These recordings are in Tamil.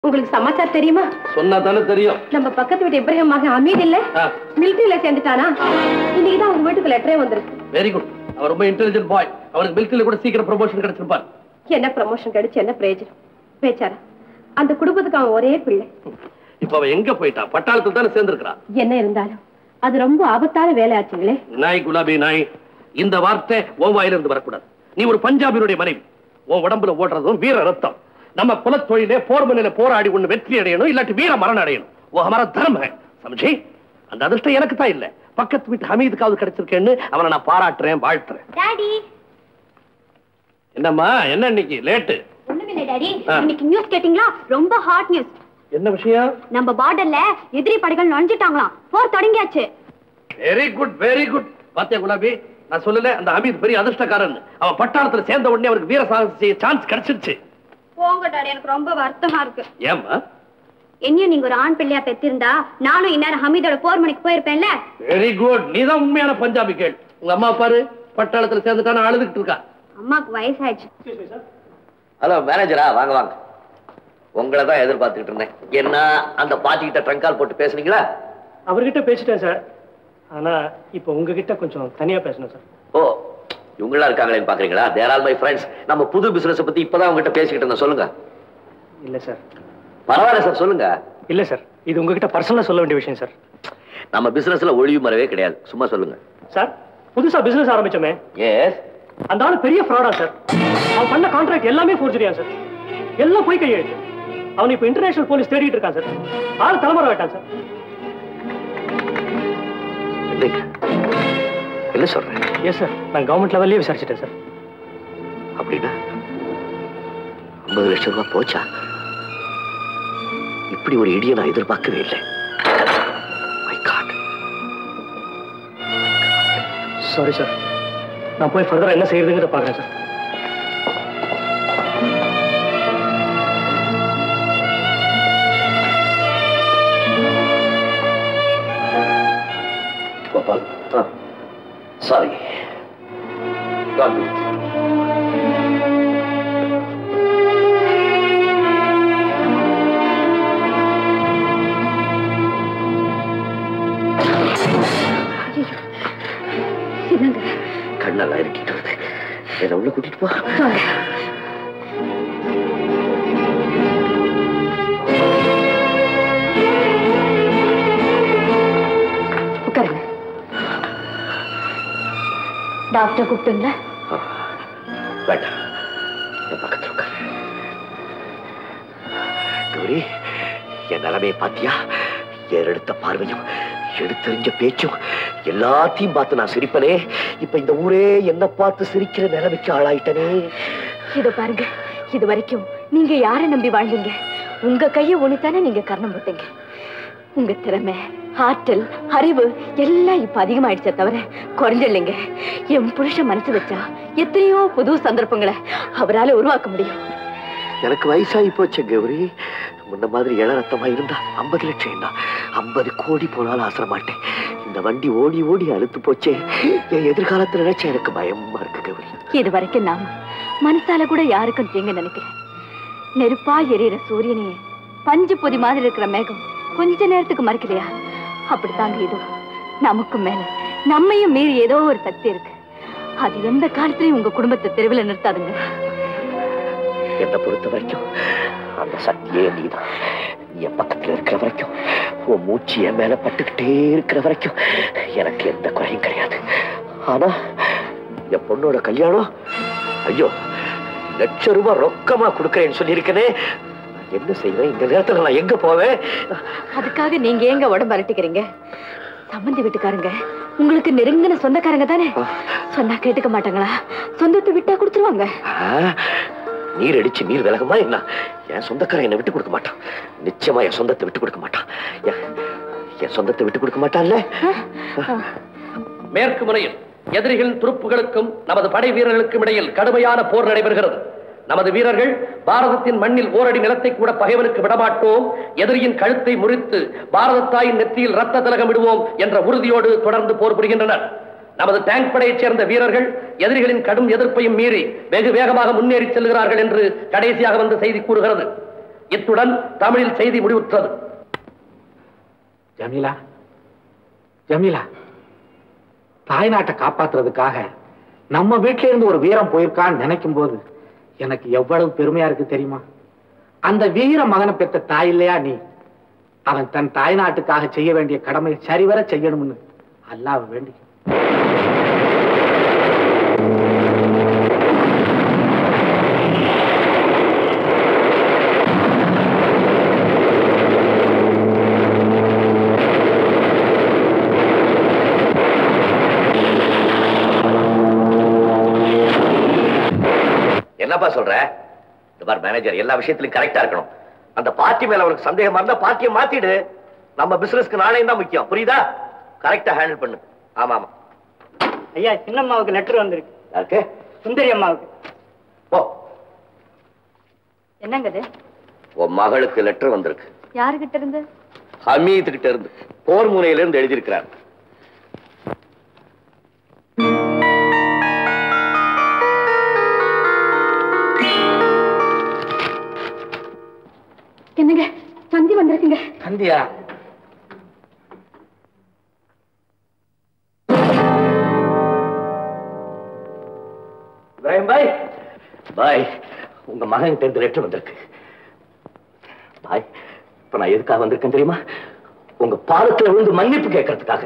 உங்களுக்கு சமாச்சாரம் தெரியுமா சொன்னா தானே தெரியும் நம்ம பக்கத்து வீட்டு இப்ராஹிம் மகன் அமீத் இல்ல ஆ. மிலிட்டரியில சேர்ந்துட்டானா இன்னைக்கு தான் உங்க வீட்டுக்கு லெட்டரே வந்திருக்கு வெரி குட் அவர் ரொம்ப இன்டெலிஜென்ட் பாய் அவனுக்கு மிலிட்டரியில கூட சீக்கிரம் ப்ரொமோஷன் கிடைச்சிருப்பார் என்ன ப்ரமோஷன் கிடைச்சு என்ன பிரயோஜனம் பேச்சாரா அந்த குடும்பத்துக்கு அவன் ஒரே பிள்ளை இப்ப அவன் எங்க போயிட்டான் பட்டாளத்துல தானே சேர்ந்திருக்கிறான் என்ன இருந்தாலும் அது ரொம்ப ஆபத்தான வேலை ஆச்சுங்களே நாய் குலாபி நாய் இந்த வார்த்தை உன் வாயிலிருந்து வரக்கூடாது நீ ஒரு பஞ்சாபினுடைய மனைவி உன் உடம்புல ஓடுறதும் வீர ரத்தம் நம்ம குலத்தொழிலே போர் முனையில போராடி ஒண்ணு வெற்றி அடையணும் இல்லாட்டி வீர மரணம் அடையணும் ஓ ஹமாரா தர்ம ஹை சமஜி அந்த அதிர்ஷ்டம் எனக்கு தான் இல்ல பக்கத்து வீட்டு ஹமீதுக்காவது கிடைச்சிருக்கேன்னு அவனை நான் பாராட்டுறேன் வாழ்த்துறேன் டாடி என்னம்மா என்ன இன்னைக்கு லேட்டு ஒண்ணுமில்ல டாடி ஆ. இன்னைக்கு நியூஸ் கேட்டிங்களா ரொம்ப ஹாட் நியூஸ் என்ன விஷயம் நம்ம பார்டர்ல எதிரி படைகள் நுழைஞ்சிட்டாங்களாம் போர் தொடங்கியாச்சு வெரி குட் வெரி குட் பாத்தியா குலாபி நான் சொல்லல அந்த ஹமீத் பெரிய அதிர்ஷ்டக்காரன் அவன் பட்டாளத்துல சேர்ந்த உடனே அவருக்கு வீர சாகசம் செய்ய சான்ஸ் கிடைச்சிருச்சு போங்க டாடி எனக்கு ரொம்ப வருத்தமா இருக்கு ஏம்மா என்னையும் நீங்க ஒரு ஆண் பிள்ளையா பெத்திருந்தா நானும் இந்நேரம் ஹமீதோட போர் மணிக்கு போயிருப்பேன்ல வெரி குட் நீதான் உண்மையான பஞ்சாபி கேள் உங்க அம்மா பாரு பட்டாளத்துல சேர்ந்துட்டான அழுதுகிட்டு இருக்கா அம்மாக்கு வயசாயிடுச்சு ஹலோ மேனேஜரா வாங்க வாங்க உங்களை தான் எதிர்பார்த்துக்கிட்டு இருந்தேன் என்ன அந்த பாட்டி கிட்ட ட்ரங்கால் போட்டு பேசுனீங்களா அவர்கிட்ட பேசிட்டேன் சார் ஆனா இப்போ உங்ககிட்ட கொஞ்சம் தனியா பேசணும் சார் ஓ இவங்களா இருக்காங்களேன்னு பாக்குறீங்களா தேர் ஆல் மை ஃப்ரெண்ட்ஸ் நம்ம புது பிசினஸ் பத்தி இப்பதான் உங்ககிட்ட பேசிக்கிட்டு இருந்தோம் சொல்லுங்க இல்ல சார் பரவாயில்ல சார் சொல்லுங்க இல்ல சார் இது உங்ககிட்ட பர்சனலா சொல்ல வேண்டிய விஷயம் சார் நம்ம பிசினஸ்ல ஒளிவு மறவே கிடையாது சும்மா சொல்லுங்க சார் புதுசா பிசினஸ் ஆரம்பிச்சோமே எஸ் அந்த ஆளு பெரிய ஃப்ராடா சார் அவன் பண்ண கான்ட்ராக்ட் எல்லாமே ஃபோர்ஜரியா சார் எல்லாம் போய் கையெழுத்து அவன் இப்போ இன்டர்நேஷனல் போலீஸ் தேடிட்டு இருக்கான் சார் ஆள் தலைமுறை வேட்டான் சார் என்னங்க? என்ன சொல்றேன் எஸ் சார் நான் கவர்மெண்ட் லெவல்லே விசாரிச்சிட்டேன் சார் அப்படின்னா ஐம்பது லட்சம் ரூபாய் போச்சா இப்படி ஒரு இடியை நான் எதிர்பார்க்கவே இல்லை My God. சாரி சார் நான் போய் ஃபர்தரா என்ன செய்யறதுங்கிறத பார்க்குறேன் sir Gopal sorry God be with you. என்னங்க கண்ணெல்லாம் இருக்கிட்டு வருது என்ன உள்ள கூட்டிட்டு போ உட்காருங்க டாக்டர் கூப்பிட்டுங்களா வேண்டாம் என் பக்கத்துல உட்காரு கௌரி என் நிலைமையை பாத்தியா ஏறெடுத்த பார்வையும் எடுத்தறிஞ்ச பேச்சும் எல்லாத்தையும் பார்த்து நான் சிரிப்பனே இப்ப இந்த ஊரே என்ன பார்த்து சிரிக்கிற நிலைமைக்கு ஆளாயிட்டனே இதோ பாருங்க இது வரைக்கும் நீங்க யாரை நம்பி வாழ்ந்தீங்க உங்க கையை ஒண்ணுதானே நீங்க கர்ணம் போட்டீங்க உங்க திறமை ஆற்றல் அறிவு எல்லாம் இப்ப அதிகமாயிடுச்சே தவிர குறைஞ்சில்லைங்க என் புருஷன் மனசு வச்சா எத்தனையோ புது சந்தர்ப்பங்களை அவரால உருவாக்க முடியும் எனக்கு வயசாகி போச்சு கௌரி முன்ன மாதிரி இளரத்தமா இருந்தா ஐம்பது லட்சம் என்ன ஐம்பது கோடி போனாலும் ஆசர மாட்டேன் இந்த வண்டி ஓடி ஓடி அழுத்து போச்சே என் எதிர்காலத்துல நினைச்சா எனக்கு பயமா இருக்கு கௌரி இது வரைக்கும் நாம மனசால கூட யாருக்கும் தீங்க நினைக்கிறேன் நெருப்பா எரியற சூரியனையே பஞ்சு பொதி மாதிரி இருக்கிற மேகம் கொஞ்ச நேரத்துக்கு மறைக்கலையா அப்படித்தாங்க இது நமக்கு மேல நம்மையும் மீறி ஏதோ ஒரு சக்தி இருக்கு அது எந்த காலத்திலயும் உங்க குடும்பத்தை தெருவில் நிறுத்தாதுங்க என்னை பொறுத்த வரைக்கும் அந்த சக்தியே நீதான் நீ என் பக்கத்துல இருக்கிற வரைக்கும் உன் மூச்சு என் மேல பட்டுக்கிட்டே இருக்கிற வரைக்கும் எனக்கு எந்த குறையும் கிடையாது ஆனா என் பொண்ணோட கல்யாணம் ஐயோ லட்ச ரூபாய் ரொக்கமா கொடுக்கறேன்னு சொல்லியிருக்கனே நான் என்ன செய்வேன் இந்த நேரத்துல நான் எங்க போவேன் அதுக்காக நீங்க ஏங்க உடம்பு அரட்டிக்கிறீங்க சம்பந்தி வீட்டுக்காரங்க உங்களுக்கு நெருங்கின சொந்தக்காரங்க தானே சொன்னா கேட்டுக்க மாட்டாங்களா சொந்தத்தை விட்டா கொடுத்துருவாங்க ஆ, நீர் அடிச்சு நீர் விலகுமா என்ன என் சொந்தக்காரன் என்னை விட்டு கொடுக்க மாட்டான் நிச்சயமா என் சொந்தத்தை விட்டு கொடுக்க மாட்டான் என்- என் சொந்தத்தை விட்டு கொடுக்க மாட்டான்ல மேற்கு முனையில் எதிரிகளின் துருப்புகளுக்கும் நமது படை வீரர்களுக்கும் இடையில் கடுமையான போர் நடைபெறுகிறது நமது வீரர்கள் பாரதத்தின் மண்ணில் ஓரடி நிலத்தை கூட பகைவனுக்கு விடமாட்டோம் எதிரியின் கழுத்தை முறித்து பாரத தாயின் நெற்றியில் ரத்த திலகம் விடுவோம் என்ற உறுதியோடு தொடர்ந்து போர் புரிகின்றனர் நமது டேங்க் படையைச் சேர்ந்த வீரர்கள் எதிரிகளின் கடும் எதிர்ப்பையும் மீறி வெகு வேகமாக முன்னேறி செல்கிறார்கள் என்று கடைசியாக வந்த செய்தி கூறுகிறது இத்துடன் தமிழில் செய்தி முடிவுற்றது ஜமீலா ஜமீலா தாய்நாட்டை காப்பாத்துறதுக்காக நம்ம வீட்ல இருந்து ஒரு வீரம் போயிருக்கான்னு நினைக்கும் போது எனக்கு எவ்வளவு பெருமையா இருக்கு தெரியுமா அந்த வீர மகனை பெற்ற தாய் இல்லையா நீ அவன் தன் தாய்நாட்டுக்காக செய்ய வேண்டிய கடமை சரிவர செய்யணும்னு அல்லாஹ் வேண்டி என்னப்பா சொல்ற இந்த பார் மேனேஜர் எல்லா விஷயத்திலும் கரெக்டா இருக்கணும் அந்த பார்ட்டி மேல உனக்கு சந்தேகமா இருந்தா பார்ட்டியை மாத்திடு நம்ம பிசினஸ்க்கு நாளையும் தான் முக்கியம் புரியுதா கரெக்டா ஹேண்டில் பண்ணு ஆமா ஆமா ஐயா சின்னம்மாவுக்கு லெட்டர் வந்திருக்கு யாருக்கு சுந்தரி அம்மாவுக்கு போ என்னங்க இது உன் மகளுக்கு லெட்டர் வந்திருக்கு யாருகிட்ட இருந்து ஹமீத் கிட்ட இருந்து போர் முனையில இருந்து எழுதியிருக்கிறார் என்னங்க சந்தி வந்திருக்குங்க சந்தியா இப்ராஹிம் பாய் பாய் உங்க மகன் இருந்து லெட்டர் வந்திருக்கு பாய் இப்ப நான் எதுக்காக வந்திருக்கேன் தெரியுமா உங்க பாலத்துல விழுந்து மன்னிப்பு கேட்கறதுக்காக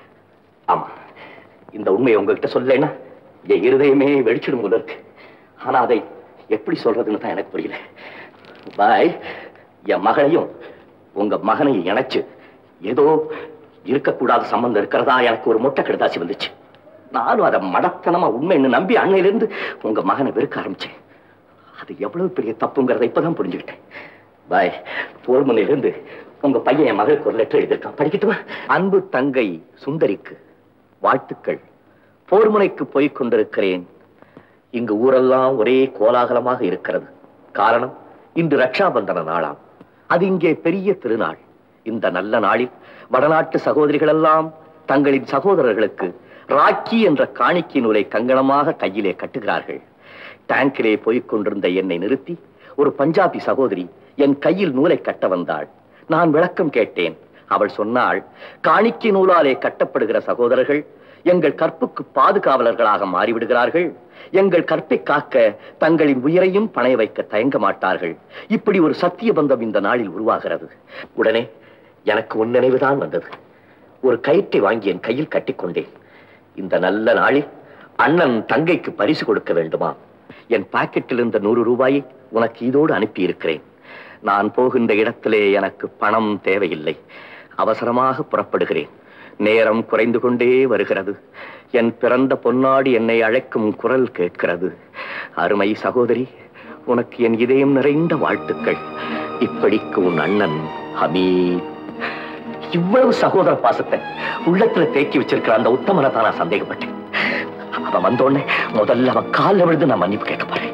ஆமா இந்த உண்மையை உங்ககிட்ட சொல்லலைன்னா என் இருதயமே வெடிச்சிடும் போல இருக்கு ஆனா அதை எப்படி சொல்றதுன்னு தான் எனக்கு புரியல பாய் என் மகளையும் உங்க மகனையும் இணைச்சு ஏதோ இருக்கக்கூடாத சம்பந்தம் இருக்கிறதா எனக்கு ஒரு முட்டை கடுதாசி வந்துச்சு நானும் அதை மடத்தனமா உண்மைன்னு நம்பி அன்னையிலிருந்து உங்க மகனை வெறுக்க ஆரம்பிச்சேன் அது எவ்வளவு பெரிய தப்புங்கிறத இப்பதான் புரிஞ்சுக்கிட்டேன் பாய் போர்முனையிலிருந்து உங்க பையன் என் மகளுக்கு ஒரு லெட்டர் எழுதியிருக்கான் படிக்கட்டுமா அன்பு தங்கை சுந்தரிக்கு வாழ்த்துக்கள் போர்முனைக்கு போய்க் கொண்டிருக்கிறேன் இங்கு ஊரெல்லாம் ஒரே கோலாகலமாக இருக்கிறது காரணம் இன்று ரக்ஷாபந்தன நாளாம் அது இங்கே பெரிய திருநாள் இந்த நல்ல நாளில் வடநாட்டு சகோதரிகள் எல்லாம் தங்களின் சகோதரர்களுக்கு ராக்கி என்ற காணிக்கை நூலை கங்கணமாக கையிலே கட்டுகிறார்கள் டேங்கிலே போய்க் கொண்டிருந்த என்னை நிறுத்தி ஒரு பஞ்சாபி சகோதரி என் கையில் நூலை கட்ட வந்தாள் நான் விளக்கம் கேட்டேன் அவள் சொன்னாள் காணிக்கை நூலாலே கட்டப்படுகிற சகோதரர்கள் எங்கள் கற்புக்கு பாதுகாவலர்களாக மாறிவிடுகிறார்கள் எங்கள் கற்பை காக்க தங்களின் உயிரையும் பணைய வைக்க தயங்க மாட்டார்கள் இப்படி ஒரு சத்திய பந்தம் இந்த நாளில் உருவாகிறது உடனே எனக்கு உன் நினைவுதான் வந்தது ஒரு கயிற்றை வாங்கி என் கையில் கட்டிக்கொண்டேன் இந்த நல்ல நாளில் அண்ணன் தங்கைக்கு பரிசு கொடுக்க வேண்டுமா என் பாக்கெட்டில் இருந்த நூறு ரூபாயை உனக்கு இதோடு அனுப்பி இருக்கிறேன் நான் போகின்ற இடத்திலே எனக்கு பணம் தேவையில்லை அவசரமாக புறப்படுகிறேன் நேரம் குறைந்து கொண்டே வருகிறது என் பிறந்த பொன்னாடி என்னை அழைக்கும் குரல் கேட்கிறது அருமை சகோதரி உனக்கு என் இதயம் நிறைந்த வாழ்த்துக்கள் இப்படிக்கு உன் அண்ணன் ஹமீத் இவ்வளவு சகோதர பாசத்தை உள்ளத்துல தேக்கி வச்சிருக்கிற அந்த உத்தமனை தான் நான் சந்தேகப்பட்டேன் அவன் வந்தோடனே முதல்ல அவன் காலில் விழுந்து நான் மன்னிப்பு கேட்க போறேன்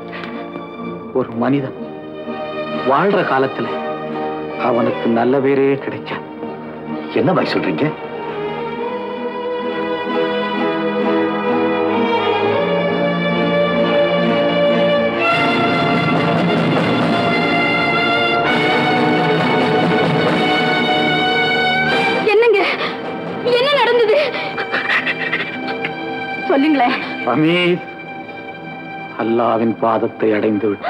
ஒரு மனிதன் வாழ்ற காலத்துல அவனுக்கு நல்ல பேரே கிடைச்சா என்ன பாய் சொல்றீங்க என்னங்க என்ன நடந்தது சொல்லுங்களேன் அமீத் அல்லாவின் பாதத்தை அடைந்து விட்டு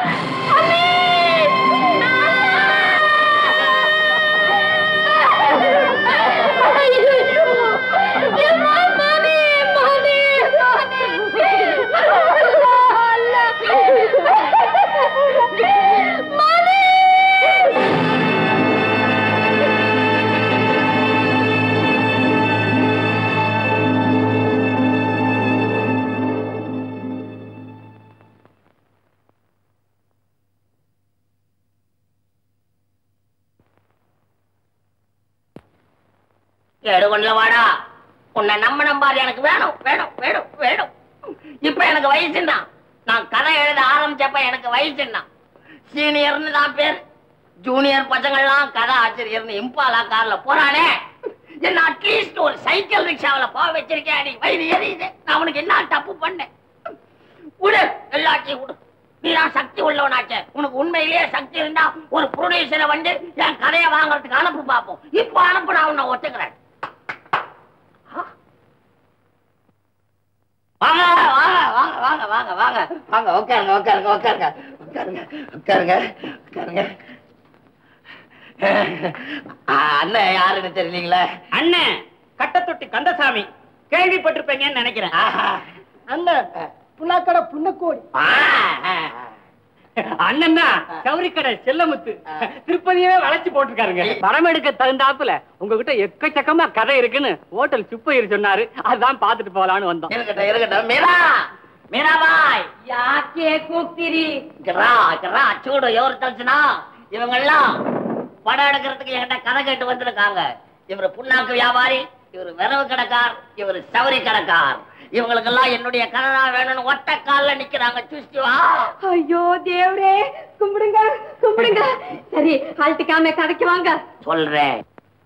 எடுகொள்ள வாடா உன்னை நம்ம நம்பாது எனக்கு வேணும் வேணும் வேணும் வேணும் இப்ப எனக்கு வயசுன்னா நான் கதை எழுத ஆரம்பிச்சப்ப எனக்கு வயசுன்னா சீனியர்னு தான் பேர் ஜூனியர் பசங்கள்லாம் கதை ஆசிரியர்னு இம்பாலா கார்ல போறானே என்ன அட்லீஸ்ட் ஒரு சைக்கிள் ரிக்ஷாவில போக வச்சிருக்கேன் நீ வயிறு எரியுது நான் உனக்கு என்ன தப்பு பண்ணேன் விடு எல்லாத்தையும் விடு நீதான் சக்தி உள்ளவனாச்சே உனக்கு உண்மையிலேயே சக்தி இருந்தா ஒரு ப்ரொடியூசரை வந்து என் கதையை வாங்குறதுக்கு அனுப்பு பார்ப்போம் இப்ப அனுப்பு நான் உன்னை ஒத்துக்கிறேன் வாங்க வாங்க வாங்க வாங்க வாங்க வாங்க வாங்க உட்காருங்க உட்காருங்க உட்காருங்க உட்காருங்க உட்காருங்க உட்காருங்க ஆ, அண்ணன் யாருன்னு தெரியலீங்களா அண்ணன் கட்டத்தொட்டி கந்தசாமி கேள்விப்பட்டிருப்பீங்கன்னு நினைக்கிறேன் ஆஹா. அண்ணன் புண்ணாக்கடை புண்ணக்கோடி ஆ, ஆ. அண்ணன் தான் கௌரிக்கடை செல்லமுத்து திருப்பதியவே வளைச்சு போட்டிருக்காருங்க படம் எடுக்க தகுந்தாப்புல உங்ககிட்ட எக்கச்சக்கமா கதை இருக்குன்னு ஹோட்டல் சுப்பையர் சொன்னாரு அதான் பாத்துட்டு போலான்னு வந்தோம் இருக்கட்டும் இருக்கட்டும் மீரா மீராபாய் ಯಾಕೆ ಕೂಗ್ತೀರಿ கிரா கிரா சூடு எவரு தச்சுனா இவங்க எல்லாம் படம் எடுக்கிறதுக்கு என்கிட்ட கதை கேட்டு வந்திருக்காங்க இவரு புண்ணாக்கு வியாபாரி இவரு விரவு கடைக்கார் இவரு சவரி கடைக்கார் இவங்களுக்கெல்லாம் என்னுடைய கதை தான் வேணும்னு ஒட்ட கால்ல நிக்கிறாங்க சுஸ்டி வா ஐயோ தேவரே கும்பிடுங்க கும்பிடுங்க சரி அழட்டிக்காம கதைக்கு வாங்க சொல்றேன்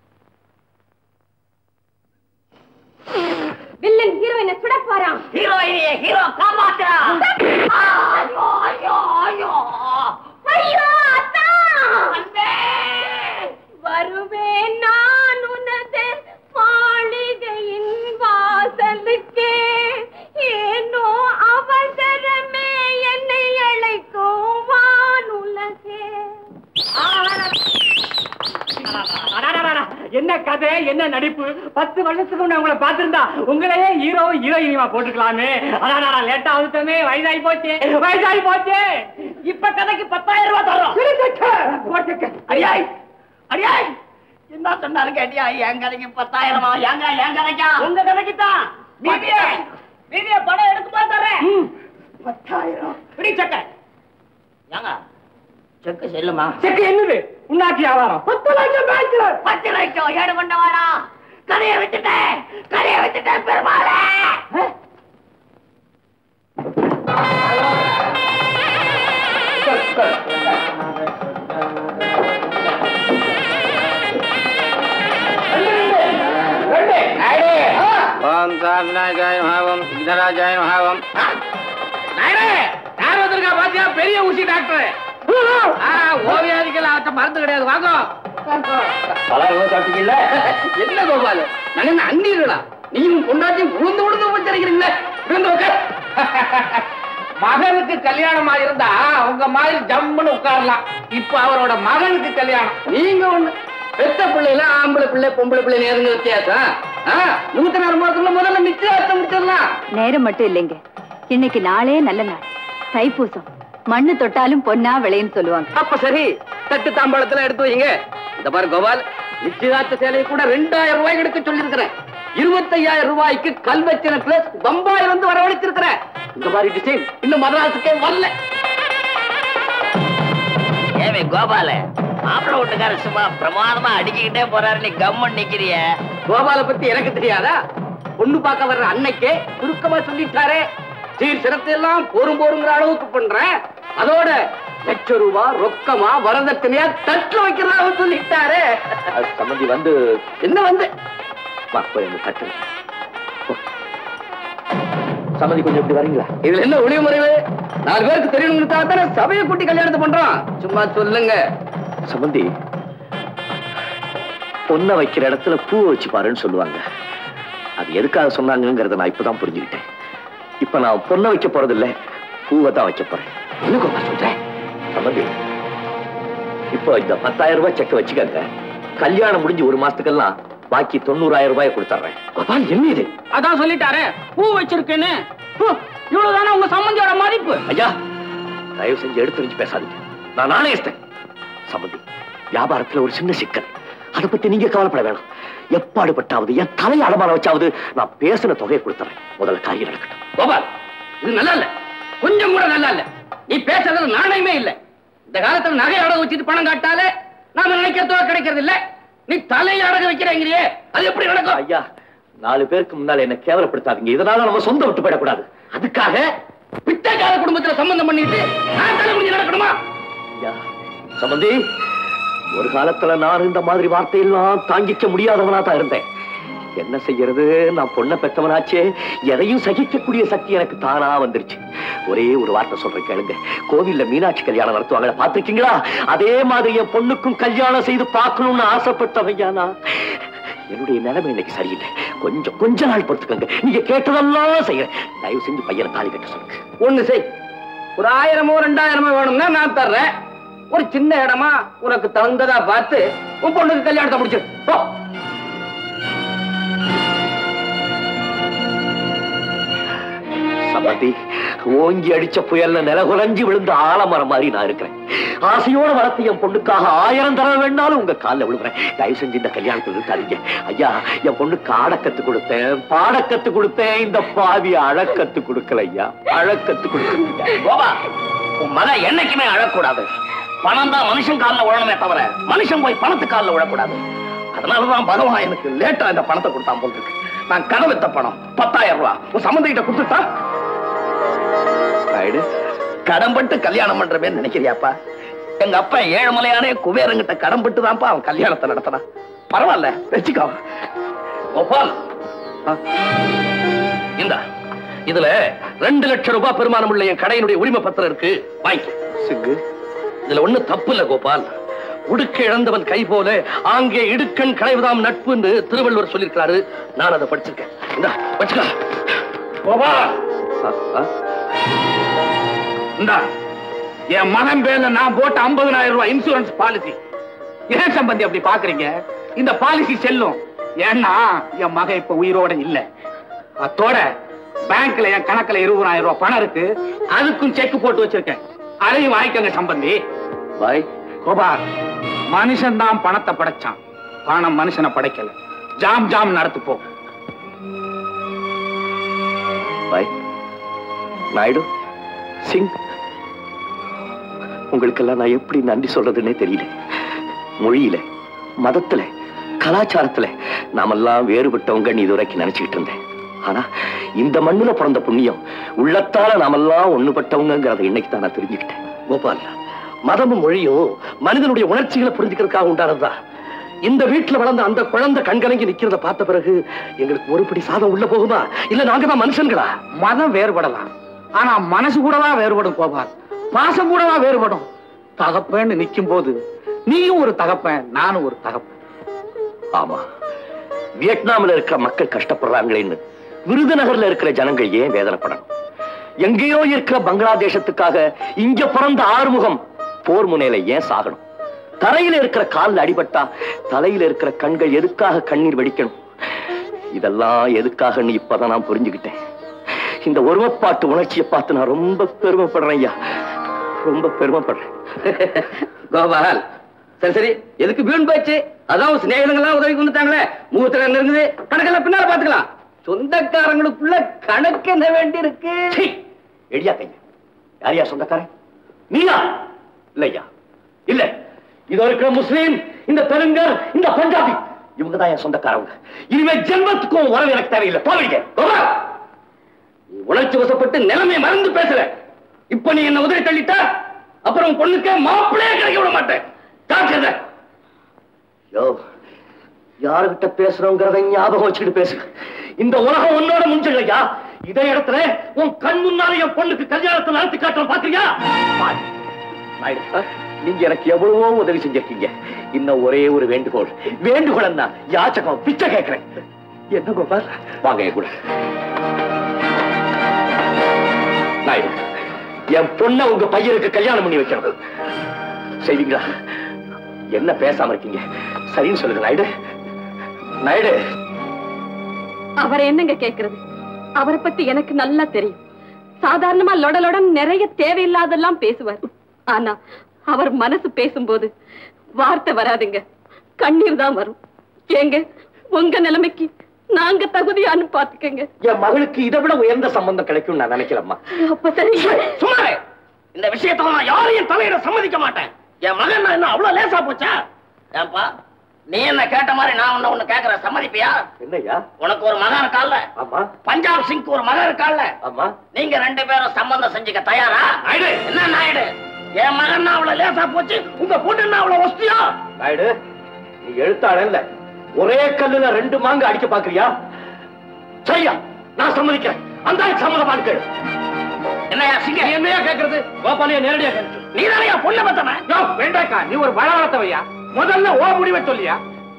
வில்லன் ஹீரோயினை சுட போறான் ஹீரோயினிய ஹீரோ காப்பாத்துறா ஐயோ ஐயோ ஐயோ ஐயோ அத்தா அண்ணே! வருவேன் நான் உனது மாளிகையின் வாசலுக்கே ஏனோ அவசரமே என்னை அழைக்கும் வானுலகே அடாடாடாடா, என்ன கதை என்ன நடிப்பு பத்து வருஷத்துக்கு முன்ன உங்களை பார்த்திருந்தா உங்களையே ஹீரோ ஹீரோயினிமா போட்டுக்கலாமே அடாடா லேட்டா வந்துட்டோமே வயசாகி போச்சு வயசாகி போச்சு இப்ப கதைக்கு பத்தாயிரம் ரூபாய் தரோம் அடியாய் அடியாய் என்ன சொன்னாரு கேட்டியா என் கதைக்கு பத்தாயிரமா எங்க என் கதைக்கா உங்க கதைக்கு தான் மீதிய மீதிய படம் எடுக்குமா தர்றேன் பத்தாயிரம் பிடி சட்டை ஏங்க செக்கு செல்லுமா செக்கு என்னது உன்னாக்கி வியாபாரம் பத்து லட்சம் பேங்க்ல பத்து லட்சம் ஏடு கொண்ட வாடா கதையை விட்டுட்டேன் கதையை விட்டுட்டேன் பெருமாளே ஓம் சாமிநாயகாய மகாவம் விக்னராஜாய மகாவம் யார் வந்திருக்கா பாத்தியா பெரிய ஊசி டாக்டர் ஓவியாதிகள் அவர்கிட்ட மருந்து கிடையாது வாங்க பலரும் சாப்பிட்டீங்கல்ல என்ன கோபால் நாங்க என்ன அண்ணீர்களா நீயும் கொண்டாட்டி உளுந்து உளுந்து உச்சரிக்கிறீங்களே இருந்து உட்கார். மகனுக்கு கல்யாணம் ஆயிருந்தா உங்க மாதிரி ஜம்முன்னு உட்காரலாம் இப்ப அவரோட மகனுக்கு கல்யாணம் நீங்க ஒண்ணு பெத்த பிள்ளைல ஆம்பளை பிள்ளை பொம்பளை பிள்ளை நேருங்க வித்தியாசம் ஆ, நூத்தி நாலு மாதத்துக்குள்ள முதல்ல நிச்சயதார்த்தம் முடிச்சிடலாம் நேரம் மட்டும் இல்லைங்க இன்னைக்கு நாளே நல்ல நாள் தைப்பூசம் மண்ணு தொட்டாலும் பொன்னா விளையுன்னு சொல்லுவாங்க அப்ப சரி தட்டு தாம்பாளத்துல எடுத்து வைங்க இந்த பாரு கோபால் நிச்சயதார்த்த சேலையை கூட ரெண்டாயிரம் ரூபாய்க்கு எடுக்க சொல்லியிருக்கிறேன் இருபத்தையாயிரம் ரூபாய்க்கு கல்வச்சன பிளஸ் பம்பாய் வந்து வரவழைச்சிருக்கிறேன் இந்த மாதிரி டிசைன் இன்னும் மதராசுக்கே வரல ஏவே கோபால மாப்பிள்ள வீட்டுக்கார சும்மா பிரமாதமா அடிக்கிட்டே போறாரு நீ கம்மன் நிக்கிறிய கோபால பத்தி எனக்கு தெரியாதா பொண்ணு பார்க்க வர்ற அன்னைக்கே சுருக்கமா சொல்லிட்டாரே சீர் சிரத்தை எல்லாம் போரும் போருங்கிற அளவுக்கு பண்றேன் அதோட லட்ச ரூபா ரொக்கமா வரதட்சணையா தட்டுல வைக்கிறதாக சொல்லிட்டாரே சம்பந்தி வந்து என்ன வந்து வா, போய் வந்து தட்டு சம்மந்தி கொஞ்சம் இப்படி வரீங்களா இதுல என்ன ஒளிவு முறைவு நாலு பேருக்கு தெரியணுங்கிறதுக்காக தானே சபையை கூட்டி கல்யாணத்தை பண்றோம் சும்மா சொல்லுங்க சம்பந்தி பொண்ணை வைக்கிற இடத்துல பூ வச்சு பாருன்னு சொல்லுவாங்க அது எதுக்காக சொன்னாங்கங்கிறத நான் இப்பதான் புரிஞ்சுக்கிட்டேன் இப்ப நான் பொண்ணை வைக்க போறது இல்ல பூவை தான் வைக்க போறேன் என்ன கோபா சொல்றேன் சம்பந்தி இப்போ இந்த பத்தாயிரம் ரூபாய் செக்க வச்சுக்கங்க கல்யாணம் முடிஞ்சு ஒரு மாசத்துக்கெல்லாம் பாக்கி தொண்ணூறாயிரம் ரூபாய் கொடுத்துட்றேன் கோபால் என்ன இது அதான் சொல்லிட்டாரு பூ வச்சிருக்கேன்னு இவ்வளவுதானே உங்க சம்பந்தியோட மதிப்பு ஐயா தயவு செஞ்சு எடுத்து வச்சு பேசாதீங்க நான் நாணயஸ்தன் சம்பந்தி வியாபாரத்துல ஒரு சின்ன சிக்கல் அதை பத்தி நீங்க கவலைப்பட வேணாம் எப்பாடுபட்டாவது என் தலையை அடமான வச்சாவது நான் பேசின தொகையை கொடுத்துறேன் முதல்ல காரியம் நடக்கட்டும் கோபால் இது நல்லா இல்ல கொஞ்சம் கூட நல்லா இல்ல நீ பேசுறது நாணயமே இல்ல இந்த காலத்துல நகை அடகு வச்சுட்டு பணம் காட்டாலே நாம நினைக்கிற தொகை கிடைக்கிறது இல்ல நீ தலையை அடகு வைக்கிறேங்கிறியே அது எப்படி நடக்கும் ஐயா நாலு பேருக்கு முன்னால என்ன கேவலப்படுத்தாதீங்க இதனால நம்ம சொந்த விட்டு போயிடக்கூடாது அதுக்காக பிச்சைக்கார குடும்பத்துல சம்பந்தம் பண்ணிட்டு நான் தலை முடிஞ்சு நடக்கணுமா ஐயா சம்பந்தி ஒரு காலத்துல நான் இந்த மாதிரி வார்த்தையெல்லாம் தாங்கிக்க முடியாதவனா தான் இருந்தேன் என்ன செய்யறது நான் பொண்ணை பெற்றவனாச்சே எதையும் சகிக்கக்கூடிய சக்தி எனக்கு தானா வந்துருச்சு ஒரே ஒரு வார்த்தை சொல்றேன் கேளுங்க கோவில்ல மீனாட்சி கல்யாணம் நடத்துவாங்க பாத்திருக்கீங்களா அதே மாதிரி என் பொண்ணுக்கும் கல்யாணம் செய்து பார்க்கணும்னு ஆசைப்பட்டவையா நான் என்னுடைய நிலைமை இன்னைக்கு சரியில்லை கொஞ்சம் கொஞ்ச நாள் பொறுத்துக்கங்க நீங்க கேட்டதெல்லாம் செய்யறேன் தயவு செஞ்சு பையனை தாலி கட்ட சொல்லுங்க ஒண்ணு செய் ஒரு ஆயிரமோ ரெண்டாயிரமோ வேணும்னா நான் தர்றேன் ஒரு சின்ன இடமா உனக்கு தகுந்ததா பார்த்து உன் பொண்ணுக்கு கல்யாணத்தை முடிச்சிரு போ சம்பந்தி ஓங்கி அடிச்ச புயல்ல நிலகுலைஞ்சு விழுந்த ஆலமரம் மாதிரி நான் இருக்கிறேன் ஆசையோட வளர்த்து என் பொண்ணுக்காக ஆயிரம் தர வேணாலும் உங்க கால்ல விழுகிறேன் தயவு செஞ்சு இந்த கல்யாணத்துல இருக்காதீங்க ஐயா என் பொண்ணுக்கு ஆட கத்து கொடுத்தேன் பாட கத்து கொடுத்தேன் இந்த பாவி அழ கத்து கொடுக்கல ஐயா அழ கத்து கொடுக்கல கோபா உன் மகன் என்னைக்குமே அழக்கூடாது பணம் தான் மனுஷன் காலில் விழணுமே தவிர மனுஷன் போய் பணத்து காலில் விழக்கூடாது அதனாலதான் பகவான் எனக்கு லேட்டா இந்த பணத்தை கொடுத்தான் போல் இருக்கு நான் கடன் வித்த பணம் பத்தாயிரம் ரூபாய் உன் சம்மந்திகிட்ட கொடுத்துட்டா நாயுடு கடன்பட்டு கல்யாணம் பண்றமே நினைக்கிறியாப்பா எங்க அப்பா ஏழுமலையானே குபேரங்கிட்ட கடன்பட்டு தான்ப்பா அவன் கல்யாணத்தை நடத்தினான் பரவாயில்ல வச்சுக்கோ கோபால் ஆ. இந்தா இதுல ரெண்டு லட்சம் ரூபாய் பெருமானம் உள்ள என் கடையினுடைய உரிமை பத்திரம் இருக்கு வாங்கி சிங்கு இதுல ஒண்ணு தப்பு இல்ல கோபால் உடுக்க இழந்தவன் கை போல ஆங்கே இடுக்கண் களைவுதாம் நட்புன்னு திருவள்ளுவர் சொல்லியிருக்காரு நான் அதை படிச்சிருக்கேன் இந்தா வச்சுக்கோ கோபால் ஆ, ஆ. இந்தா என் மகன் பேர்ல நான் போட்ட 50000 ரூபாய் இன்சூரன்ஸ் பாலிசி ஏன் சம்பந்தி அப்படி பாக்குறீங்க இந்த பாலிசி செல்லும் ஏன்னா என் மகன் இப்ப உயிரோட இல்ல அத்தோட பேங்க்ல என் கணக்குல இருபதாயிரம் ரூபாய் பணம் இருக்கு அதுக்கும் செக் போட்டு வச்சிருக்கேன் அதையும் வாங்கிக்கங்க சம்பந்தி பாய் கோபால் மனுஷன் தான் பணத்தை படைச்சான் பணம் மனுஷனை படைக்கல ஜாம் ஜாம் நடத்து போ பாய் நாயுடு சிங் உங்களுக்கெல்லாம் நான் எப்படி நன்றி சொல்றதுன்னே தெரியல மொழியில மதத்துல கலாச்சாரத்துல நாமெல்லாம் வேறுபட்டவங்க நீ இதுவரைக்கும் நினைச்சுக்கிட்டு இருந்தேன் ஆனா இந்த மண்ணுல பிறந்த புண்ணியம் உள்ளத்தால நாமெல்லாம் ஒண்ணுபட்டவங்கிறத இன்னைக்கு தான் நான் தெரிஞ்சுக்கிட்டேன் கோபால் மதமும் மொழியும் மனிதனுடைய உணர்ச்சிகளை புரிஞ்சுக்கிறதுக்காக உண்டானதுதான் இந்த வீட்டுல வளர்ந்த அந்த குழந்தை கண்கலங்கி நிக்கிறத பார்த்த பிறகு எங்களுக்கு ஒரு பிடி சாதம் உள்ள போகுமா இல்ல நாங்க தான் மனுஷன்களா மதம் வேறுபடலாம் ஆனா மனசு கூடவா வேறுபடும் கோபால் பாசம் கூடவா வேறுபடும் தகப்பன்னு நிக்கும் போது நீயும் ஒரு தகப்பன் நானும் ஒரு தகப்பன் ஆமா வியட்நாம்ல இருக்கிற மக்கள் கஷ்டப்படுறாங்களேன்னு விருதுநகர்ல இருக்கிற ஜனங்கள் ஏன் வேதனைப்படணும் எங்கேயோ இருக்கிற பங்களாதேசத்துக்காக இங்க பிறந்த ஆறுமுகம் போர் முனையில ஏன் சாகணும் தரையில இருக்கிற கால்ல அடிபட்டா தலையில இருக்கிற கண்கள் எதுக்காக கண்ணீர் வெடிக்கணும் இதெல்லாம் எதுக்காகன்னு இப்பதான் நான் புரிஞ்சுக்கிட்டேன் இந்த ஒருமைப்பாட்டு உணர்ச்சியை பார்த்து நான் ரொம்ப பெருமைப்படுறேன் ஐயா ரொம்ப பெருமைப்படுறேன் கோபால் சரி சரி எதுக்கு வீண் போச்சு அதான் சிநேகிதங்கள்லாம் உதவி கொடுத்தாங்களே முகூர்த்த இருக்குது கணக்கெல்லாம் பின்னால பாத்துக்கலாம் சொந்தக்காரங்களுக்குள்ள கணக்கு என்ன வேண்டி இருக்கு சீ, எடியா கையா யாரையா சொந்தக்காரன் நீயா இல்லையா இல்ல இதோ இருக்கிற முஸ்லீம் இந்த தெலுங்கர் இந்த பஞ்சாபி இவங்க தான் என் சொந்தக்காரங்க இனிமே ஜென்மத்துக்கும் உறவு எனக்கு தேவையில்லை போவீங்க கோபால் நீ உணர்ச்சி வசப்பட்டு நிலைமையை மறந்து பேசுற இப்ப நீ என்ன உதவி தள்ளிட்டா அப்புறம் உன் பொண்ணுக்கு மாப்பிள்ளையே கிடைக்க விட மாட்டேன் ஜாக்கிரதை யோ யாருகிட்ட பேசுறோங்கிறத ஞாபகம் வச்சுக்கிட்டு பேசு இந்த உலகம் உன்னோட முடிஞ்சிடலையா இதே இடத்துல உன் கண் முன்னால என் பொண்ணுக்கு கல்யாணத்தை நடத்தி காட்டுறோம் பாக்குறியா பாரு. நாயுடு, நீங்க எனக்கு எவ்வளவோ உதவி செஞ்சிருக்கீங்க இன்னும் ஒரே ஒரு வேண்டுகோள் வேண்டுகோள் என்ன யாச்சகம் பிச்சை கேட்கிறேன் என்ன கோபால் வாங்க என் கூட நாயுடு என் பொண்ணை உங்க பையனுக்கு கல்யாணம் பண்ணி வைக்கணும் செய்வீங்களா என்ன பேசாம இருக்கீங்க சரின்னு சொல்லுங்க நாயுடு நாயுடு அவரை என்னங்க கேக்குறது அவரை பத்தி எனக்கு நல்லா தெரியும் சாதாரணமா லொடலொடன் நிறைய தேவையில்லாதெல்லாம் பேசுவார் ஆனா அவர் மனசு பேசும்போது வார்த்தை வராதுங்க கண்ணீர் தான் வரும் ஏங்க உங்க நிலைமைக்கு நாங்க தகுதியான்னு பாத்துக்கங்க என் மகளுக்கு இதை விட உயர்ந்த சம்பந்தம் கிடைக்கும் நான் நினைக்கிறேம்மா அப்ப சரி சும்மாரு இந்த விஷயத்துல நான் யாரையும் தலையிட சம்மதிக்க மாட்டேன் என் மகன் நான் என்ன அவ்வளவு லேசா போச்சா ஏன்பா நீ என்ன கேட்ட மாதிரி நான் உன்ன ஒண்ணு கேக்குற சம்மதிப்பியா என்னய்யா உனக்கு ஒரு மகன் இருக்கால்ல ஆமா பஞ்சாப் சிங்க்கு ஒரு மகன் இருக்கால்ல ஆமா நீங்க ரெண்டு பேரும் சம்பந்தம் செஞ்சுக்க தயாரா நாயுடு என்ன நாயுடு என் மகன் அவ்வளவு லேசா போச்சு உங்க பொண்ணு என்ன அவ்வளவு ஒஸ்தியா நாயுடு நீ எழுத்தாள இல்ல ஒரே கல்லுல ரெண்டு மாங்க அடிக்க பாக்குறியா சரியா நான் சம்மதிக்கிறேன் அந்த சம்மதமான கேளு என்னையா சிங்க என்னையா கேக்குறது கோபாலிய நேரடியா கேட்டு நீ தானையா பொண்ணு பத்தவன் யோ, வேண்டாக்கா நீ ஒரு வள வளர்த்தவையா முதல்ல ஓ முடிவை சொல்லியா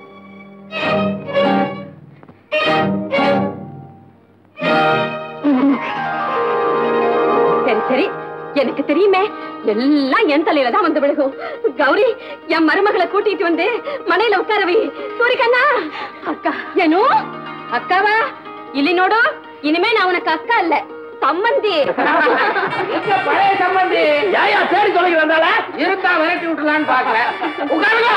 சரி சரி எனக்கு தெரியுமே எல்லாம் என் தலையில தான் வந்து விழுகும் கௌரி என் மருமகளை கூட்டிட்டு வந்து மனையில உட்கார வை சூரிகண்ணா அக்கா ஏனோ அக்காவா இல்லை நோடு இனிமே நான் உனக்கு அக்கா இல்ல சம்மந்தி பழைய சம்பந்தி ஏயா தேடி தொலைங்க வந்தால இருந்தா விரட்டி விட்டுலான்னு பாக்குறேன் உட்காருங்க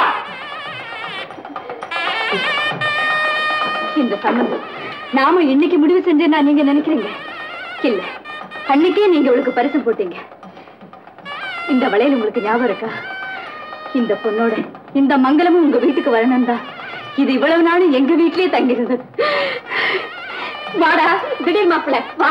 இந்த சம்பந்தம் நாம இன்னைக்கு முடிவு செஞ்சேன்னா நீங்க நினைக்கிறீங்க இல்ல அன்னைக்கே நீங்க அவளுக்கு பரிசு போட்டீங்க இந்த வளையல் உங்களுக்கு ஞாபகம் இருக்கா இந்த பொண்ணோட இந்த மங்களமும் உங்க வீட்டுக்கு வரணும் தான் இது இவ்வளவு நாள் எங்க வீட்லயே தங்கிருந்தது வாடா திடீர் மாப்பிள்ள வா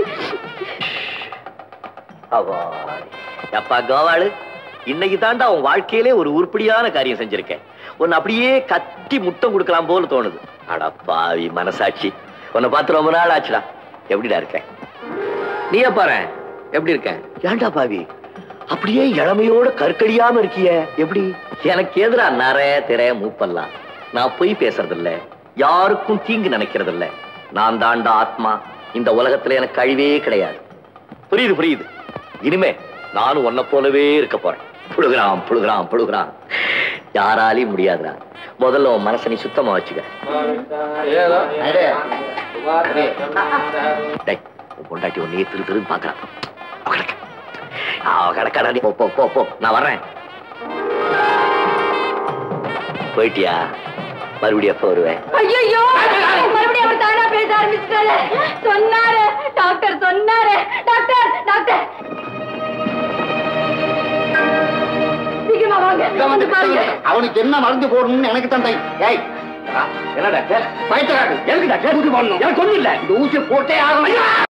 அவா அப்பா கோவாளு இன்னைக்கு தாண்டா உன் வாழ்க்கையிலே ஒரு உருப்படியான காரியம் செஞ்சிருக்கேன் உன்னை அப்படியே கட்டி முத்தம் கொடுக்கலாம் போல தோணுது அட பாவி மனசாட்சி உன்னை பார்த்து ரொம்ப நாள் ஆச்சுடா எப்படிடா இருக்க நீயே பாரு எப்படி இருக்க ஏன்டா பாவி அப்படியே இளமையோட கற்கடியாம இருக்கிய எப்படி எனக்கு எதிரா நர திர மூப்பெல்லாம் நான் பொய் பேசுறது இல்ல யாருக்கும் தீங்கு நினைக்கிறது இல்ல நான் தாண்டா ஆத்மா இந்த உலகத்துல எனக்கு கழிவே கிடையாது புரியுது புரியுது இனிமே நானும் உன்னை போலவே இருக்க போறேன் புழுகிறான் புழுகிறான் புழுகிறான் யாராலையும் முடியாதுடா முதல்ல உன் மனசை நீ சுத்தமா வச்சுக்க டேய், உன் பொண்டாட்டி உன்னையே திரு திருன்னு பாக்குறான் அவ கிடக்க. அவ கிடக்காடா நீ. போ போ போ போ நான் வர்றேன் போயிட்டியா மறுபடியும் எப்ப வருவேன் ஐயோ மறுபடியும் அவர் தானா பேச ஆரம்பிச்சிட்டாரு சொன்னாரு டாக்டர் சொன்னாரு டாக்டர் டாக்டர் சீக்கிரமா வாங்க வந்து பாருங்க அவனுக்கு என்ன மருந்து போடணும்னு எனக்கு தந்தை ஏய் என்ன டாக்டர் பயத்தராடு எதுக்கு டாக்டர் ஊசி போடணும் எனக்கு ஒண்ணும் இல்ல இந்த ஊசி போட்டே ஆகணும்